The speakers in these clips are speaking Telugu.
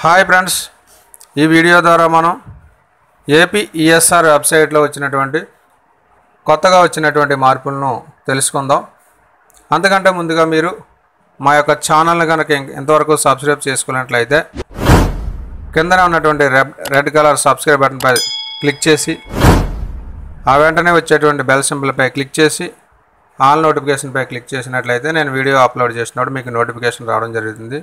హాయ్ ఫ్రెండ్స్ ఈ వీడియో ద్వారా మనం ఏపీ ఈఎస్ఆర్ వెబ్సైట్లో వచ్చినటువంటి కొత్తగా వచ్చినటువంటి మార్పులను తెలుసుకుందాం అంతకంటే ముందుగా మీరు మా యొక్క ఛానల్ని కనుక ఇంక- ఇంతవరకు సబ్స్క్రైబ్ చేసుకున్నట్లయితే కిందనే ఉన్నటువంటి రెడ్ రెడ్ కలర్ సబ్స్క్రైబ్ బటన్పై క్లిక్ చేసి ఆ వెంటనే వచ్చేటువంటి బెల్ సింబల్పై క్లిక్ చేసి ఆల్ నోటిఫికేషన్పై క్లిక్ చేసినట్లయితే నేను వీడియో అప్లోడ్ చేసినప్పుడు మీకు నోటిఫికేషన్ రావడం జరుగుతుంది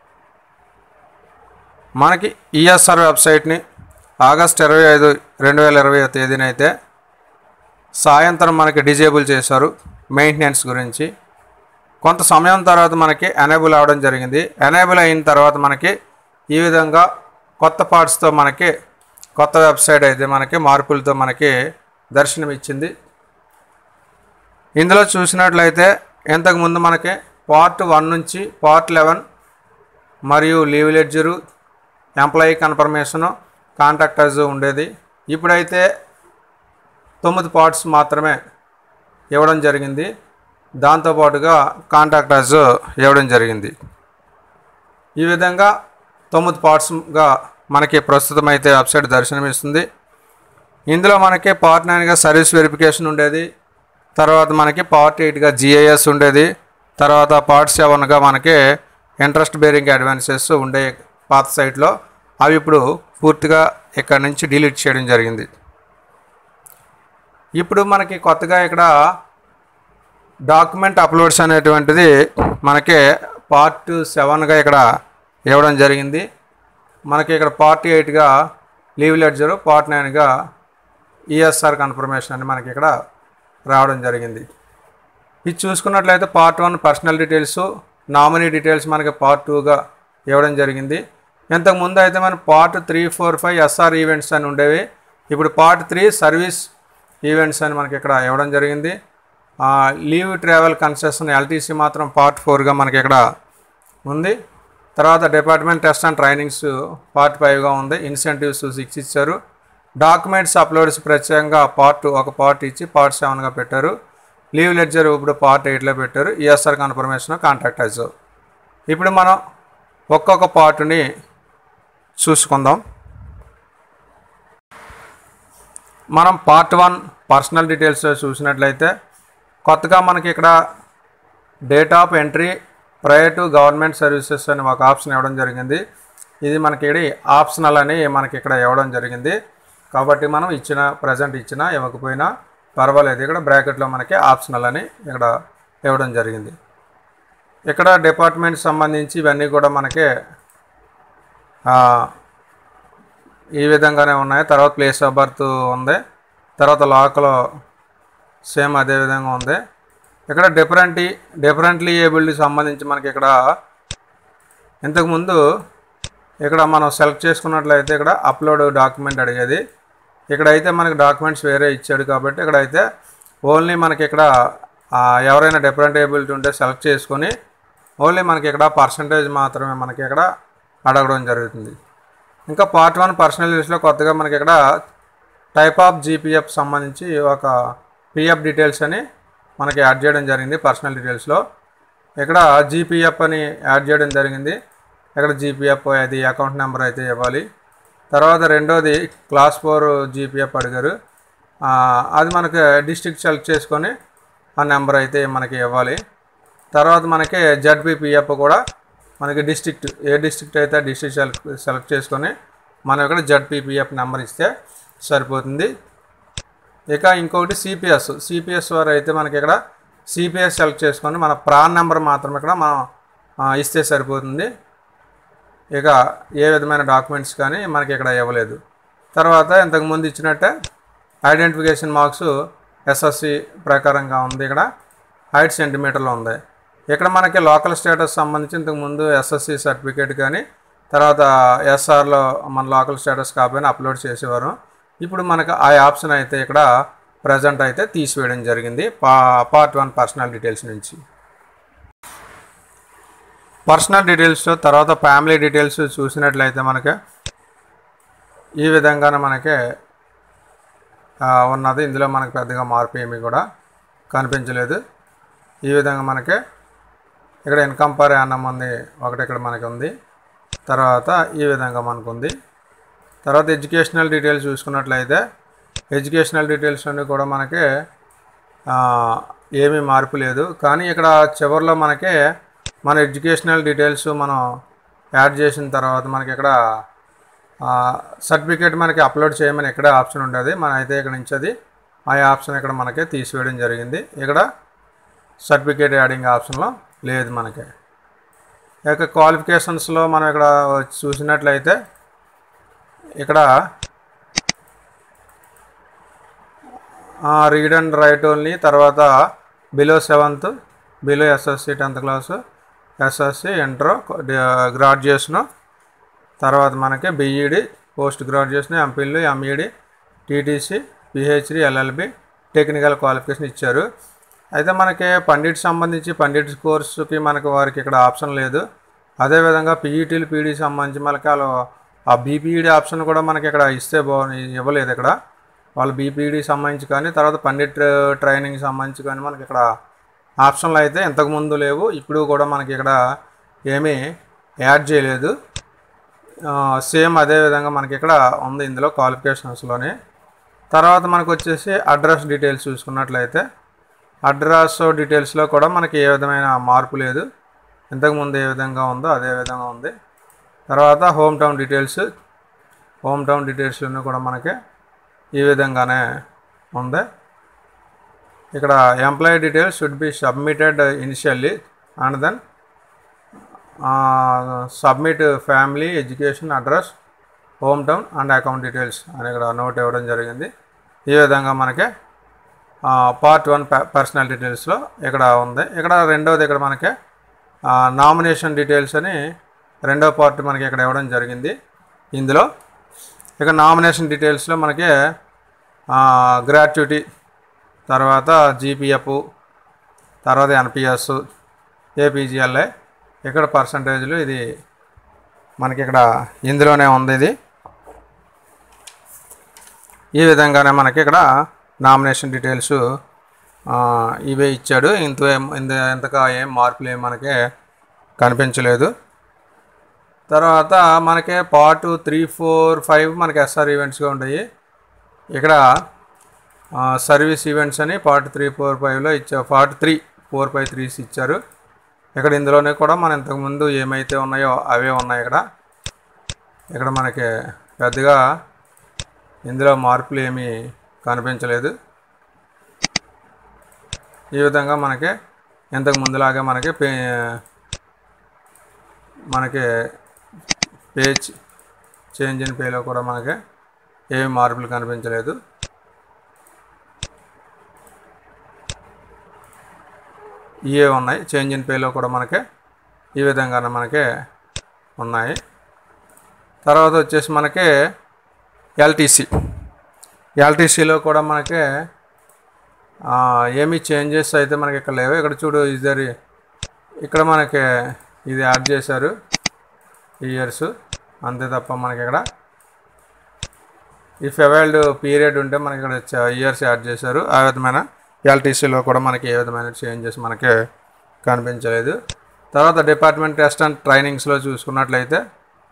మనకి ఈఎస్ఆర్ వెబ్సైట్ని ఆగస్ట్ ఇరవై ఐదు రెండు వేల ఇరవై తేదీన అయితే సాయంత్రం మనకి డిజేబుల్ చేశారు మెయింటెనెన్స్ గురించి కొంత సమయం తర్వాత మనకి ఎనేబుల్ అవ్వడం జరిగింది ఎనేబుల్ అయిన తర్వాత మనకి ఈ విధంగా కొత్త పార్ట్స్తో మనకి కొత్త వెబ్సైట్ అయితే మనకి మార్పులతో మనకి దర్శనం ఇచ్చింది ఇందులో చూసినట్లయితే ఇంతకుముందు మనకి పార్ట్ వన్ నుంచి పార్ట్ లెవెన్ మరియు leave ledger employee confirmation contractors ఉండేది ఇప్పుడైతే తొమ్మిది పార్ట్స్ మాత్రమే ఇవ్వడం జరిగింది దాంతోపాటుగా కాంట్రాక్టర్స్ ఇవ్వడం జరిగింది ఈ విధంగా తొమ్మిది పార్ట్స్గా మనకి ప్రస్తుతం అయితే వెబ్సైట్ దర్శనమిస్తుంది ఇందులో మనకి పార్ట్ నైన్గా సర్వీస్ వెరిఫికేషన్ ఉండేది తర్వాత మనకి పార్ట్ ఎయిట్గా జిఐఎస్ ఉండేది తర్వాత పార్ట్ సెవెన్గా మనకి ఇంట్రెస్ట్ బేరింగ్ అడ్వాన్సెస్ ఉండే పాత సైట్లో అవి ఇప్పుడు పూర్తిగా ఇక్కడ నుంచి డిలీట్ చేయడం జరిగింది ఇప్పుడు మనకి కొత్తగా ఇక్కడ డాక్యుమెంట్ అప్లోడ్స్ అనేటువంటిది మనకి పార్ట్ సెవెన్గా ఇక్కడ ఇవ్వడం జరిగింది మనకి ఇక్కడ పార్ట్ ఎయిట్గా లీవ్ లెడ్జరు పార్ట్ నైన్గా ఈఎస్ఆర్ కన్ఫర్మేషన్ అని మనకి ఇక్కడ రావడం జరిగింది ఇది చూసుకున్నట్లయితే part one personal details nominee details మనకి పార్ట్ టూగా ఇవ్వడం జరిగింది ఇంతకుముందు అయితే మన part three four five SR events అని ఉండేవి ఇప్పుడు పార్ట్ త్రీ సర్వీస్ ఈవెంట్స్ అని మనకి ఇక్కడ ఇవ్వడం జరిగింది లీవ్ ట్రావెల్ కన్సెషన్ ఎల్టీసీ మాత్రం పార్ట్ ఫోర్గా మనకి ఇక్కడ ఉంది తర్వాత department test and trainings part ఫైవ్గా ఉంది ఇన్సెంటివ్స్ సిక్స్ ఇచ్చారు డాక్యుమెంట్స్ అప్లోడ్స్ ప్రత్యేకంగా పార్ట్ ఒక పార్ట్ ఇచ్చి పార్ట్ సెవెన్గా పెట్టారు లీవ్ లెడ్జర్ ఇప్పుడు పార్ట్ ఎయిట్లో పెట్టారు ఈఎస్ఆర్ కన్ఫర్మేషన్ కాంట్రాక్టర్స్ ఇప్పుడు మనం ఒక్కొక్క పార్ట్ని చూసుకుందాం మనం పార్ట్ వన్ పర్సనల్ డీటెయిల్స్ చూసినట్లయితే కొత్తగా మనకి ఇక్కడ date of entry prior to government services అని ఒక ఆప్షన్ ఇవ్వడం జరిగింది ఇది మనకి ఇది ఆప్షనల్ అని మనకి ఇక్కడ ఇవ్వడం జరిగింది కాబట్టి మనం ఇచ్చిన ప్రజెంట్ ఇచ్చినా ఇవ్వకపోయినా పర్వాలేదు ఇక్కడ బ్రాకెట్లో మనకి ఆప్షనల్ అని ఇక్కడ ఇవ్వడం జరిగింది ఇక్కడ డిపార్ట్మెంట్ సంబంధించి ఇవన్నీ కూడా మనకి ఆ, ఈ విధంగానే ఉన్నాయి తర్వాత ప్లేస్ ఆఫ్ బర్త్ ఉంది తర్వాత లాక్లో సేమ్ అదే విధంగా ఉంది ఇక్కడ డిఫరెంట్ డిఫరెంట్లీ ఏబుల్డ్ సంబంధించి మనకి ఇక్కడ ఇంతకుముందు ఇక్కడ మనం సెలెక్ట్ చేసుకున్నట్లయితే ఇక్కడ అప్లోడ్ డాక్యుమెంట్ అడిగేది ఇక్కడైతే మనకి డాక్యుమెంట్స్ వేరే ఇచ్చాడు కాబట్టి ఇక్కడైతే ఓన్లీ మనకి ఇక్కడ ఆ, ఎవరైనా డిఫరెంట్ ఏబిలిటీ ఉంటే సెలెక్ట్ చేసుకొని ఓన్లీ మనకి ఇక్కడ పర్సంటేజ్ మాత్రమే మనకి ఇక్కడ అడగడం జరుగుతుంది ఇంకా పార్ట్ వన్ పర్సనల్ లిస్ట్లో కొత్తగా మనకి ఇక్కడ టైప్ ఆఫ్ జీపీఎఫ్ సంబంధించి ఒక పిఎఫ్ డీటెయిల్స్ అని మనకి యాడ్ చేయడం జరిగింది పర్సనల్ డీటెయిల్స్లో ఇక్కడ జీపీఎఫ్ అని యాడ్ చేయడం జరిగింది ఇక్కడ జీపీఎఫ్ అది అకౌంట్ నెంబర్ అయితే ఇవ్వాలి తర్వాత రెండోది క్లాస్ ఫోర్ జీపీఎఫ్ అడిగారు ఆ, అది మనకి డిస్ట్రిక్ట్ సెలెక్ట్ చేసుకొని ఆ నెంబర్ అయితే మనకి ఇవ్వాలి తర్వాత మనకి జడ్పీపీఎఫ్ కూడా మనకి డిస్ట్రిక్ట్ ఏ డిస్ట్రిక్ట్ అయితే డిస్ట్రిక్ట్ సెలెక్ట్ సెలెక్ట్ చేసుకొని మనం ఇక్కడ జడ్పీపీఎఫ్ నెంబర్ ఇస్తే సరిపోతుంది ఇక ఇంకొకటి సిపిఎస్ సిపిఎస్ వారు అయితే మనకి ఇక్కడ సిపిఎస్ సెలెక్ట్ చేసుకొని మన ప్రాన్ నెంబర్ మాత్రం ఇక్కడ మనం ఆ, ఇస్తే సరిపోతుంది ఇక ఏ విధమైన డాక్యుమెంట్స్ కానీ మనకి ఇక్కడ ఇవ్వలేదు తర్వాత ఇంతకుముందు ఇచ్చినట్టే ఐడెంటిఫికేషన్ మార్క్స్ ఎస్ఎస్సి ప్రకారంగా ఉంది ఇక్కడ హైట్ సెంటీమీటర్లో ఉంది ఇక్కడ మనకి లోకల్ స్టేటస్ సంబంధించి ఇంతకుముందు ఎస్ఎస్సి సర్టిఫికేట్ కానీ తర్వాత ఎస్ఆర్లో మన లోకల్ స్టేటస్ కాపీని అప్లోడ్ చేసేవారు ఇప్పుడు మనకు ఆ ఆప్షన్ అయితే ఇక్కడ ప్రజెంట్ అయితే తీసివేయడం జరిగింది పా పార్ట్ వన్ పర్సనల్ డీటెయిల్స్ నుంచి పర్సనల్ డీటెయిల్స్ తర్వాత ఫ్యామిలీ డీటెయిల్స్ చూసినట్లయితే మనకి ఈ విధంగానే మనకి ఆ, ఉన్నది ఇందులో మనకి పెద్దగా మార్పు ఏమీ కూడా కనిపించలేదు ఈ విధంగా మనకి ఇక్కడ ఇన్కమ్ పర్ యానం ఉంది ఒకటి ఇక్కడ మనకి ఉంది తర్వాత ఈ విధంగా మనకు ఉంది తర్వాత ఎడ్యుకేషనల్ డీటెయిల్స్ చూసుకున్నట్లయితే ఎడ్యుకేషనల్ డీటెయిల్స్ అన్నీ కూడా మనకి ఆ, ఏమీ మార్పు లేదు కానీ ఇక్కడ చివరిలో మనకి మన ఎడ్యుకేషనల్ డీటెయిల్స్ మనం యాడ్ చేసిన తర్వాత మనకి ఇక్కడ సర్టిఫికేట్ మనకి అప్లోడ్ చేయమని ఇక్కడ ఆప్షన్ ఉంటుంది మన అయితే ఇక్కడ నుంచి అది ఆ ఆప్షన్ ఇక్కడ మనకి తీసివేయడం జరిగింది ఇక్కడ సర్టిఫికేట్ యాడింగ్ ఆప్షన్లో లేదు మనకి ఇక క్వాలిఫికేషన్స్లో మనం ఇక్కడ చూసినట్లయితే ఇక్కడ రీడ్ అండ్ రైట్ ఓన్లీ తర్వాత below seventh below SSC tenth class SSC inter graduation తర్వాత మనకి బీఈడి పోస్ట్ గ్రాడ్యుయేషన్ ఎంపీలు MEd TTC PhD LLB technical qualification ఇచ్చారు అయితే మనకి పండిట్ సంబంధించి పండిట్ కోర్సుకి మనకి వారికి ఇక్కడ ఆప్షన్ లేదు అదేవిధంగా పీఈటీలు పీడీ సంబంధించి మనకి వాళ్ళు ఆ బీపీఈడి ఆప్షన్ కూడా మనకి ఇక్కడ ఇస్తే బాగు ఇవ్వలేదు ఇక్కడ వాళ్ళు బీపీఈడి సంబంధించి కానీ తర్వాత పండిట్ ట్రైనింగ్ సంబంధించి కానీ మనకి ఇక్కడ ఆప్షన్లు అయితే ఇంతకుముందు లేవు ఇప్పుడు కూడా మనకి ఇక్కడ ఏమీ యాడ్ చేయలేదు సేమ్ అదే విధంగా మనకి ఇక్కడ ఉంది ఇందులో క్వాలిఫికేషన్స్లోనే తర్వాత మనకు వచ్చేసి అడ్రస్ డీటెయిల్స్ చూసుకున్నట్లయితే అడ్రస్ డీటెయిల్స్లో కూడా మనకి ఏ విధమైన మార్పు లేదు ఇంతకుముందు ఏ విధంగా ఉందో అదే విధంగా ఉంది తర్వాత home town details home town డీటెయిల్స్లోనూ కూడా మనకి ఈ విధంగానే ఉంది ఇక్కడ employee details should be submitted initially and then submit family education address home town and account details అని ఇక్కడ నోట్ ఇవ్వడం జరిగింది ఈ విధంగా మనకి పార్ట్ వన్ పర్సనల్ డీటెయిల్స్లో ఇక్కడ ఉంది ఇక్కడ రెండవది ఇక్కడ మనకి నామినేషన్ డీటెయిల్స్ అని రెండో పార్ట్ మనకి ఇక్కడ ఇవ్వడం జరిగింది ఇందులో ఇక నామినేషన్ డీటెయిల్స్లో మనకి గ్రాట్యుటీ తర్వాత జీపీఎఫ్ తర్వాత ఎన్పిఎస్ ఏపీజీఎల్ఐ ఇక్కడ పర్సంటేజ్లు ఇది మనకి ఇక్కడ ఇందులోనే ఉంది ఇది ఈ విధంగానే మనకి ఇక్కడ నామినేషన్ డీటెయిల్స్ ఆ, ఇవే ఇచ్చాడు ఇంత ఏం- ఇంత ఇంతగా ఏం మార్పులు ఏం మనకి కనిపించలేదు తర్వాత మనకి పార్ట్ త్రీ ఫోర్ ఫైవ్ మనకి ఎస్ఆర్ ఈవెంట్స్గా ఉంటాయి ఇక్కడ ఆ, సర్వీస్ ఈవెంట్స్ అని పార్ట్ త్రీ ఫోర్ ఫైవ్లో ఇచ్చా part three four five threes ఇచ్చారు ఇక్కడ ఇందులోనే కూడా మన ఇంతకుముందు ఏమైతే ఉన్నాయో అవే ఉన్నాయి ఇక్కడ ఇక్కడ మనకి పెద్దగా ఇందులో మార్పులు ఏమీ కనిపించలేదు ఈ విధంగా మనకి ఇంతకు ముందులాగా మనకి పే మనకి పేజ్ చేంజ్ ఇన్ పేలో కూడా మనకి ఏమి మార్పులు కనిపించలేదు ఇవే ఉన్నాయి చేంజ్ ఇన్ పేలో కూడా మనకి ఈ విధంగానే మనకి ఉన్నాయి తర్వాత వచ్చేసి మనకి ఎల్టీసీ ఎల్టీసీలో కూడా మనకి ఆ, ఏమీ చేంజెస్ అయితే మనకి ఇక్కడ లేవు ఇక్కడ చూడు ఇద్దరి ఇక్కడ మనకి ఇది యాడ్ చేశారు ఇయర్స్ అంతే తప్ప మనకి ఇక్కడ ఈ ఫెవైల్డ్ పీరియడ్ ఉంటే మనకి ఇక్కడ ఇయర్స్ యాడ్ చేశారు ఆ విధమైన ఎల్టీసీలో కూడా మనకి ఏ విధమైన చేంజెస్ మనకి కనిపించలేదు తర్వాత డిపార్ట్మెంట్ టెస్ట్ అండ్ ట్రైనింగ్స్లో చూసుకున్నట్లయితే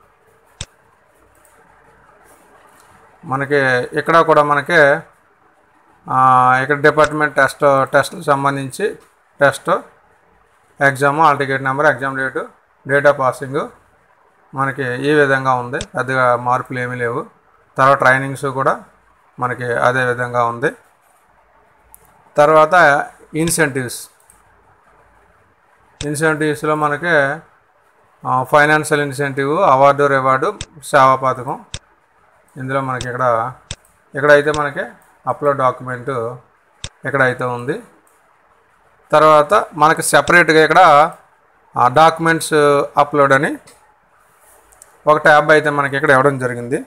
మనకి ఇక్కడ కూడా మనకి ఆ, ఇక్కడ డిపార్ట్మెంట్ టెస్ట్ టెస్ట్కి సంబంధించి test exam hall ticket number exam date date of passing మనకి ఈ విధంగా ఉంది పెద్దగా మార్పులు ఏమీ లేవు తర్వాత ట్రైనింగ్స్ కూడా మనకి అదే విధంగా ఉంది తర్వాత ఇన్సెంటివ్స్ ఇన్సెంటివ్స్లో మనకి ఫైనాన్షియల్ ఇన్సెంటివ్ అవార్డు రివార్డు సేవా పథకం ఇందులో మనకి ఇక్కడ ఇక్కడైతే మనకి అప్లోడ్ డాక్యుమెంట్ ఇక్కడైతే ఉంది తర్వాత మనకి సెపరేట్గా ఇక్కడ డాక్యుమెంట్స్ అప్లోడ్ అని ఒక ట్యాబ్ అయితే మనకి ఇక్కడ ఇవ్వడం జరిగింది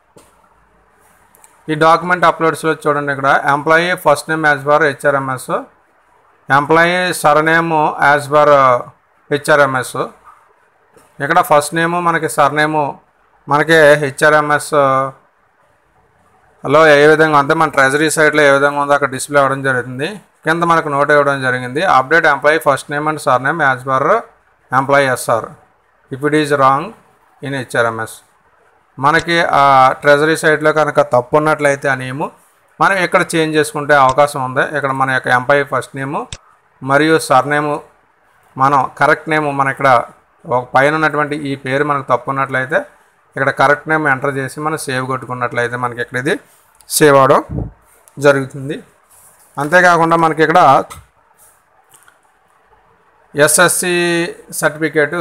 ఈ డాక్యుమెంట్ అప్లోడ్స్లో చూడండి ఇక్కడ employee first name as per HRMS employee surname as per HRMS ఇక్కడ ఫస్ట్ నేము మనకి సర్నేము మనకి హెచ్ఆర్ఎంఎస్ లో ఏ విధంగా అంటే మన ట్రెజరీ సైట్లో ఏ విధంగా ఉందో అక్కడ డిస్ప్లే అవ్వడం జరుగుతుంది కింద మనకు నోట్ ఇవ్వడం జరిగింది update employee first name and surname as per employee SR if it is wrong in HRMS మనకి ఆ ట్రెజరీ సైట్లో కనుక తప్పు ఉన్నట్లయితే ఆ నేము మనం ఇక్కడ చేంజ్ చేసుకుంటే అవకాశం ఉంది ఇక్కడ మన యొక్క ఎంప్లాయీ ఫస్ట్ నేము మరియు సర్నేము మనం కరెక్ట్ నేమ్ మన ఇక్కడ ఒక పైన ఉన్నటువంటి ఈ పేరు మనకు తప్పు ఉన్నట్లయితే ఇక్కడ కరెక్ట్ నేమ్ ఎంటర్ చేసి మనం సేవ్ కొట్టుకున్నట్లయితే మనకి ఇక్కడ ఇది సేవ్ అవడం జరుగుతుంది అంతేకాకుండా మనకి ఇక్కడ ఎస్ఎస్సి సర్టిఫికేటు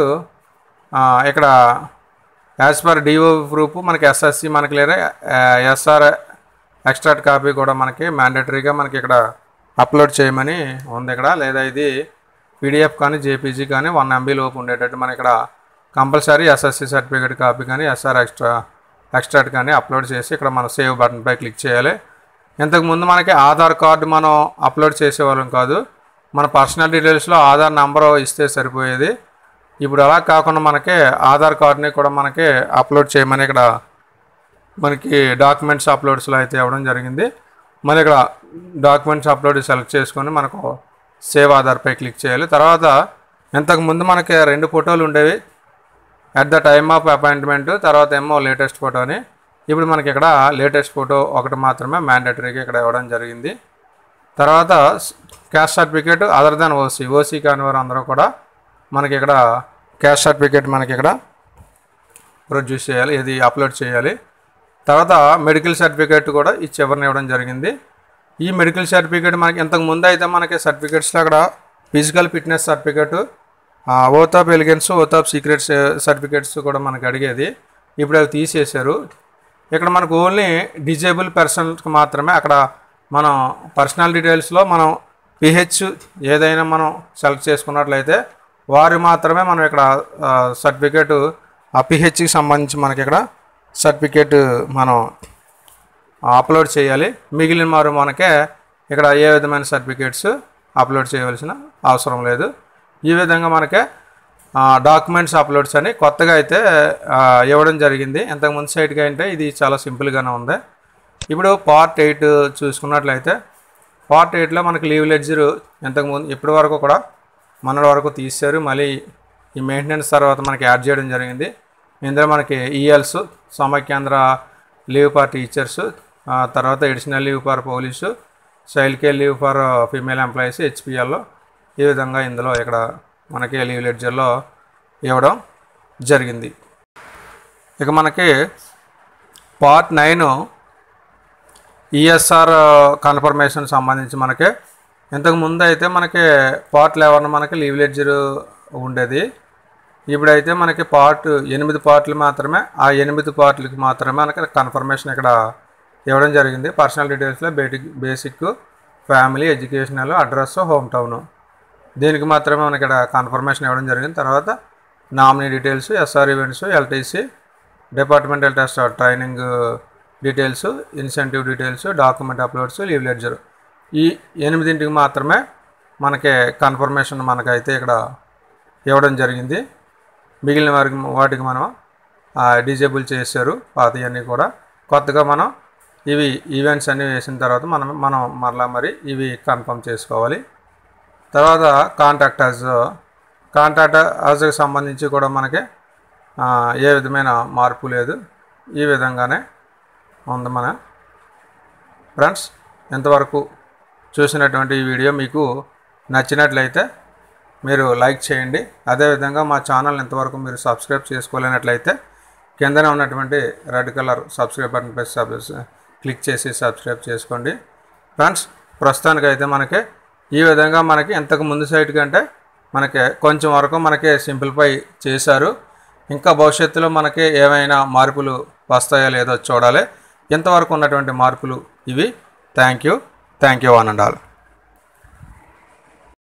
ఇక్కడ యాజ్ పర్ డిఓ ప్రూఫ్ మనకి ఎస్ఎస్సి మనకి లేదా ఎస్ఆర్ ఎక్స్ట్రాట్ కాపీ కూడా మనకి మ్యాండేటరీగా మనకి ఇక్కడ అప్లోడ్ చేయమని ఉంది ఇక్కడ లేదా ఇది పీడిఎఫ్ కానీ జేపీజీ కానీ వన్ ఎంబీ లోపు ఉండేటట్టు మన ఇక్కడ కంపల్సరీ ఎస్ఎస్సి సర్టిఫికేట్ కాపీ కానీ ఎస్ఆర్ ఎక్స్ట్రా ఎక్స్ట్రాట్ కానీ అప్లోడ్ చేసి ఇక్కడ మనం సేవ్ బటన్పై క్లిక్ చేయాలి ఇంతకుముందు మనకి ఆధార్ కార్డు మనం అప్లోడ్ చేసేవాళ్ళం కాదు మన పర్సనల్ డీటెయిల్స్లో ఆధార్ నెంబర్ ఇస్తే సరిపోయేది ఇప్పుడు అలా కాకుండా మనకి ఆధార్ కార్డుని కూడా మనకి అప్లోడ్ చేయమని ఇక్కడ మనకి డాక్యుమెంట్స్ అప్లోడ్స్లో అయితే ఇవ్వడం జరిగింది మన ఇక్కడ డాక్యుమెంట్స్ అప్లోడ్ సెలెక్ట్ చేసుకొని మనకు సేవ్ ఆధార్పై క్లిక్ చేయాలి తర్వాత ఇంతకుముందు మనకి రెండు ఫోటోలు ఉండేవి at the time of appointment తర్వాత ఏమో లేటెస్ట్ ఫోటోని ఇప్పుడు మనకి ఇక్కడ లేటెస్ట్ ఫోటో ఒకటి మాత్రమే మ్యాండేటరీగా ఇక్కడ ఇవ్వడం జరిగింది తర్వాత caste certificate other than OC OC కాని వారు అందరూ కూడా మనకి ఇక్కడ క్యాస్ట్ సర్టిఫికేట్ మనకి ఇక్కడ ప్రొడ్యూస్ చేయాలి ఇది అప్లోడ్ చేయాలి తర్వాత మెడికల్ సర్టిఫికేట్ కూడా ఈ చివరిని ఇవ్వడం జరిగింది ఈ మెడికల్ సర్టిఫికేట్ మనకి ఇంతకు ముందు అయితే మనకి సర్టిఫికేట్స్లో అక్కడ physical fitness certificate oath of allegiance oath of secrets certificates కూడా మనకి అడిగేది ఇప్పుడు అవి తీసేశారు ఇక్కడ మనకు ఓన్లీ డిజేబుల్ పర్సన్స్కి మాత్రమే అక్కడ మనం పర్సనల్ డీటెయిల్స్లో మనం పిహెచ్ ఏదైనా మనం సెలెక్ట్ చేసుకున్నట్లయితే వారు మాత్రమే మనం ఇక్కడ సర్టిఫికేట్ ఆ పిహెచ్కి సంబంధించి మనకి ఇక్కడ సర్టిఫికేట్ మనం అప్లోడ్ చేయాలి మిగిలిన వారు మనకే ఇక్కడ ఏ విధమైన సర్టిఫికేట్స్ అప్లోడ్ చేయవలసిన అవసరం లేదు ఈ విధంగా మనకే డాక్యుమెంట్స్ అప్లోడ్స్ అని కొత్తగా అయితే ఆ, ఇవ్వడం జరిగింది ఇంతకుముందు సైట్గా అంటే ఇది చాలా సింపుల్గానే ఉంది ఇప్పుడు పార్ట్ ఎయిట్ చూసుకున్నట్లయితే పార్ట్ ఎయిట్లో మనకి లీవ్ లెడ్జర్ ఇంతకుముందు ఇప్పటి వరకు కూడా మన వరకు తీశారు మళ్ళీ ఈ మెయింటెనెన్స్ తర్వాత మనకి యాడ్ చేయడం జరిగింది ఇందులో మనకి ELs Samaikyandhra leave for teachers తర్వాత additional leave for police child care leave for female employees హెచ్పిఎల్లో ఈ విధంగా ఇందులో ఇక్కడ మనకి లీవ్ లెడ్జర్లో ఇవ్వడం జరిగింది ఇక మనకి పార్ట్ నైన్ ఈఎస్ఆర్ కన్ఫర్మేషన్ సంబంధించి మనకి ఇంతకు ముందు అయితే మనకి పార్ట్ లెవెన్ మనకి లీవ్ లెడ్జర్ ఉండేది ఇప్పుడైతే మనకి పార్ట్ ఎనిమిది పార్ట్లు మాత్రమే ఆ ఎనిమిది పార్ట్లకి మాత్రమే మనకి కన్ఫర్మేషన్ ఇక్కడ ఇవ్వడం జరిగింది పర్సనల్ డీటెయిల్స్లో basic basic family educational address home town దీనికి మాత్రమే మనకి ఇక్కడ కన్ఫర్మేషన్ ఇవ్వడం జరిగింది తర్వాత nominee details SR events LTC departmental test training details incentive details document uploads leave ledger ఈ ఎనిమిదింటికి మాత్రమే మనకి కన్ఫర్మేషన్ మనకైతే ఇక్కడ ఇవ్వడం జరిగింది మిగిలిన వారికి వాటికి మనం డిజేబుల్ చేశారు పాతవన్నీ కూడా కొత్తగా మనం ఇవి ఈవెంట్స్ అన్నీ వేసిన తర్వాత మనం మనం మరలా మరి ఇవి కన్ఫర్మ్ చేసుకోవాలి తర్వాత కాంటాక్ట్ అజ్ కాంటాక్ట్ అజ్కి సంబంధించి కూడా మనకి ఆ, ఏ విధమైన మార్పు లేదు ఈ విధంగానే ఉంది మన ఫ్రెండ్స్ ఇంతవరకు చూసినటువంటి ఈ వీడియో మీకు నచ్చినట్లయితే మీరు లైక్ చేయండి అదేవిధంగా మా ఛానల్ ఇంతవరకు మీరు సబ్స్క్రైబ్ చేసుకోలేనట్లయితే కిందనే ఉన్నటువంటి రెడ్ కలర్ సబ్స్క్రైబ్ బటన్ పై సబ్ క్లిక్ చేసి సబ్స్క్రైబ్ చేసుకోండి ఫ్రెండ్స్ ప్రస్తుతానికైతే మనకి ఈ విధంగా మనకి ఇంతకు ముందు సైట్ కంటే మనకి కొంచెం వరకు మనకి సింప్లిఫై చేశారు ఇంకా భవిష్యత్తులో మనకి ఏమైనా మార్పులు వస్తాయో లేదో చూడాలి ఇంతవరకు ఉన్నటువంటి మార్పులు ఇవి thank you thank you one and all